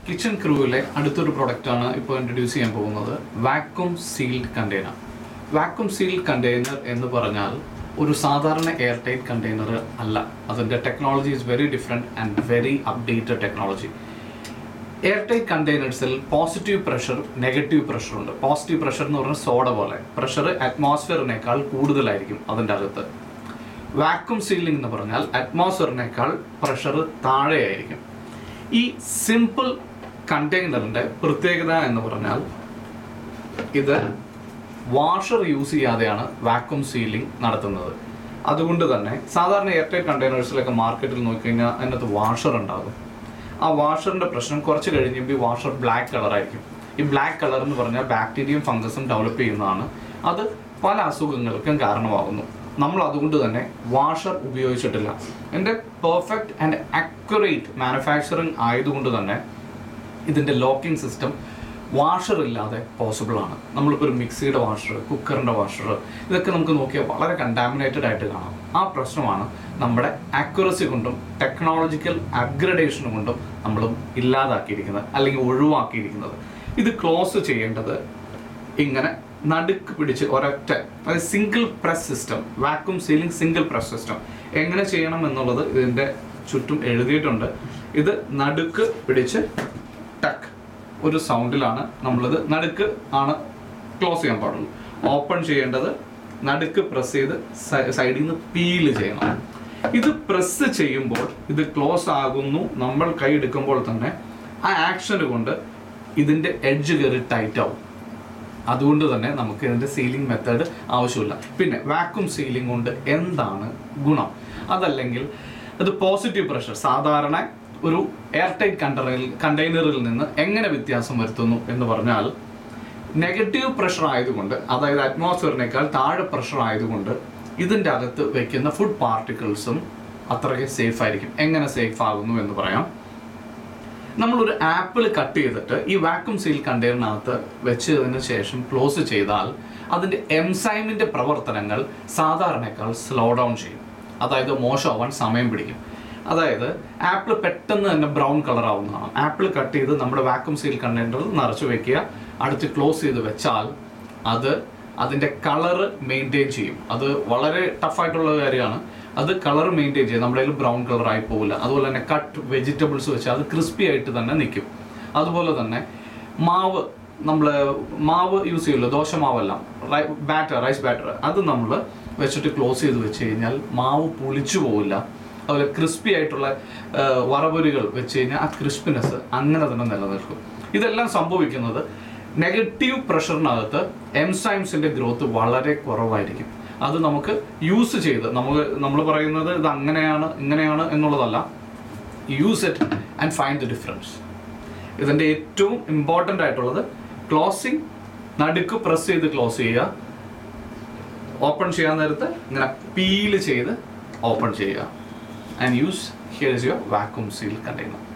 kitchen ക്രൂവിലെ അടുത്തൊരു പ്രൊഡക്റ്റാണ് ഇപ്പോൾ ഇൻട്രൊഡ്യൂസ് ചെയ്യാൻ പോകുന്നത് vacuum sealed container vacuum sealed container എന്ന് പറഞ്ഞാൽ ഒരു സാധാരണ എയർ ടൈറ്റ് കണ്ടെയ്നർ അല്ല അതിൻ്റെ technology is very different and very updated technology air tight കണ്ടെയ്നേഴ്സിൽ പോസിറ്റീവ് പ്രഷർ നെഗറ്റീവ് പ്രഷർ ഉണ്ട് പോസിറ്റീവ് പ്രഷർ എന്ന് പറഞ്ഞാൽ സോഡ പോലെ പ്രഷർ അറ്റ്മോസ്ഫിയറിനേക്കാൾ കൂടുതലായിരിക്കും അതിൻ്റെ അകത്ത് വാക്വം സീലിംഗ് എന്ന് പറഞ്ഞാൽ അറ്റ്മോസ്ഫിയറിനേക്കാൾ പ്രഷർ താഴെയായിരിക്കും ഈ സിമ്പിൾ കണ്ടെയ്നറിൻ്റെ പ്രത്യേകത എന്ന് പറഞ്ഞാൽ ഇത് വാഷർ യൂസ് ചെയ്യാതെയാണ് വാക്വം സീലിംഗ് നടത്തുന്നത് അതുകൊണ്ട് തന്നെ സാധാരണ എയർ ടൈറ്റ് കണ്ടെയ്നേഴ്സിലൊക്കെ മാർക്കറ്റിൽ നോക്കിക്കഴിഞ്ഞാൽ അതിനകത്ത് വാഷർ ഉണ്ടാകും ആ വാഷറിന്റെ പ്രശ്നം കുറച്ച് കഴിയുമ്പോൾ ഈ വാഷർ ബ്ലാക്ക് കളറായിരിക്കും ഈ ബ്ലാക്ക് കളർ എന്ന് പറഞ്ഞാൽ ബാക്ടീരിയയും ഫംഗസും ഡെവലപ്പ് ചെയ്യുന്നതാണ് അത് പല അസുഖങ്ങൾക്കും കാരണമാകുന്നു നമ്മൾ അതുകൊണ്ട് തന്നെ വാഷർ ഉപയോഗിച്ചിട്ടില്ല എൻ്റെ പെർഫെക്റ്റ് ആൻഡ് അക്യുറേറ്റ് മാനുഫാക്ചറിങ് ആയതുകൊണ്ട് തന്നെ ഇതിൻ്റെ ലോക്കിംഗ് സിസ്റ്റം വാഷർ ഇല്ലാതെ പോസിബിൾ ആണ് നമ്മളിപ്പോൾ ഒരു മിക്സിയുടെ വാഷർ കുക്കറിൻ്റെ വാഷർ ഇതൊക്കെ നമുക്ക് നോക്കിയാൽ വളരെ കണ്ടാമിനേറ്റഡ് ആയിട്ട് കാണാം ആ പ്രശ്നമാണ് നമ്മുടെ ആക്യുറസി കൊണ്ടും ടെക്നോളജിക്കൽ അപ്ഗ്രഡേഷൻ കൊണ്ടും നമ്മൾ ഇല്ലാതാക്കിയിരിക്കുന്നത് അല്ലെങ്കിൽ ഒഴിവാക്കിയിരിക്കുന്നത് ഇത് ക്ലോസ് ചെയ്യേണ്ടത് ഇങ്ങനെ നടുക്ക് പിടിച്ച് ഒരൊറ്റ അതായത് single press system vacuum sealing single press system എങ്ങനെ ചെയ്യണം എന്നുള്ളത് ഇതിൻ്റെ ചുറ്റും എഴുതിയിട്ടുണ്ട് ഇത് നടുക്ക് പിടിച്ച് ടക്ക് ഒരു സൗണ്ടിലാണ് നമ്മളിത് നടുക്ക് ആണ് ക്ലോസ് ചെയ്യാൻ പാടുള്ളൂ ഓപ്പൺ ചെയ്യേണ്ടത് നടുക്ക് പ്രസ് ചെയ്ത് സൈഡിൽ നിന്ന് പീല് ചെയ്യണം ഇത് പ്രസ് ചെയ്യുമ്പോൾ ഇത് ക്ലോസ് ആകുന്നു നമ്മൾ കൈ എടുക്കുമ്പോൾ തന്നെ ആ ആക്ഷൻ കൊണ്ട് ഇതിൻ്റെ എഡ്ജ് കയറി ടൈറ്റ് ആവും അതുകൊണ്ട് തന്നെ നമുക്ക് ഇതിൻ്റെ സീലിംഗ് മെത്തേഡ് ആവശ്യമില്ല പിന്നെ വാക്വം സീലിംഗ് കൊണ്ട് എന്താണ് ഗുണം അതല്ലെങ്കിൽ അത് പോസിറ്റീവ് പ്രഷർ സാധാരണ ഒരു എയർ ടൈറ്റ് കണ്ടെയ്നറിൽ കണ്ടെയ്നറിൽ നിന്ന് എങ്ങനെ വ്യത്യാസം വരുത്തുന്നു എന്ന് പറഞ്ഞാൽ നെഗറ്റീവ് പ്രഷർ ആയതുകൊണ്ട് അതായത് അറ്റ്മോസ്ഫിയറിനേക്കാൾ താഴെ പ്രഷർ ആയതുകൊണ്ട് ഇതിൻ്റെ അകത്ത് വെക്കുന്ന ഫുഡ് പാർട്ടിക്കിൾസും അത്രയ്ക്ക് സേഫ് ആയിരിക്കും എങ്ങനെ സേഫ് ആകുന്നു എന്ന് പറയാം നമ്മളൊരു ആപ്പിൾ കട്ട് ചെയ്തിട്ട് ഈ വാക്വം സീൽ കണ്ടെയ്നറിനകത്ത് വെച്ചതിന് ശേഷം ക്ലോസ് ചെയ്താൽ അതിൻ്റെ എംസൈമിൻ്റെ പ്രവർത്തനങ്ങൾ സാധാരണക്കാൾ സ്ലോ ഡൗൺ ചെയ്യും അതായത് മോശമാവാൻ സമയം പിടിക്കും അതായത് ആപ്പിൾ പെട്ടെന്ന് തന്നെ ബ്രൗൺ കളർ ആവുന്നതാണ് ആപ്പിൾ കട്ട് ചെയ്ത് നമ്മുടെ വാക്വം സീൽ കണ്ടെയ്നറിൽ നിറച്ച് വെക്കുക അടുത്ത് ക്ലോസ് ചെയ്ത് വെച്ചാൽ അത് അതിൻ്റെ കളറ് മെയിൻറ്റെയിൻ ചെയ്യും അത് വളരെ ടഫായിട്ടുള്ള കാര്യമാണ് അത് കളർ മെയിൻറ്റെയിൻ ചെയ്യും നമ്മുടെ കയ്യിൽ ബ്രൗൺ കളർ ആയി പോകില്ല അതുപോലെ തന്നെ കട്ട് വെജിറ്റബിൾസ് വെച്ച് അത് ക്രിസ്പി ആയിട്ട് തന്നെ നിൽക്കും അതുപോലെ തന്നെ മാവ് നമ്മൾ മാവ് യൂസ് ചെയ്യുമല്ലോ ദോശമാവെല്ലാം ബാറ്റർ റൈസ് ബാറ്റർ അത് നമ്മൾ വെച്ചിട്ട് ക്ലോസ് ചെയ്ത് വെച്ച് കഴിഞ്ഞാൽ മാവ് പുളിച്ചു പോവില്ല അതുപോലെ ക്രിസ്പി ആയിട്ടുള്ള ആ, വറപൊരികൾ വെച്ച് കഴിഞ്ഞാൽ ആ ക്രിസ്പിനെസ് അങ്ങനെ തന്നെ നിലനിൽക്കും ഇതെല്ലാം സംഭവിക്കുന്നത് നെഗറ്റീവ് പ്രഷറിനകത്ത് എംസൈംസിന്റെ ഗ്രോത്ത് വളരെ കുറവായിരിക്കും അത് നമുക്ക് യൂസ് ചെയ്ത് നമുക്ക് നമ്മൾ പറയുന്നത് ഇത് അങ്ങനെയാണ് ഇങ്ങനെയാണ് എന്നുള്ളതല്ല use it and find the difference ഇതിൻ്റെ ഏറ്റവും ഇമ്പോർട്ടൻ്റ് ആയിട്ടുള്ളത് ക്ലോസിങ് നടുക്ക് പ്രസ് ചെയ്ത് ക്ലോസ് ചെയ്യുക ഓപ്പൺ ചെയ്യാൻ നേരത്ത് ഇങ്ങനെ പീല് ചെയ്ത് ഓപ്പൺ ചെയ്യുക and use here is your vacuum seal container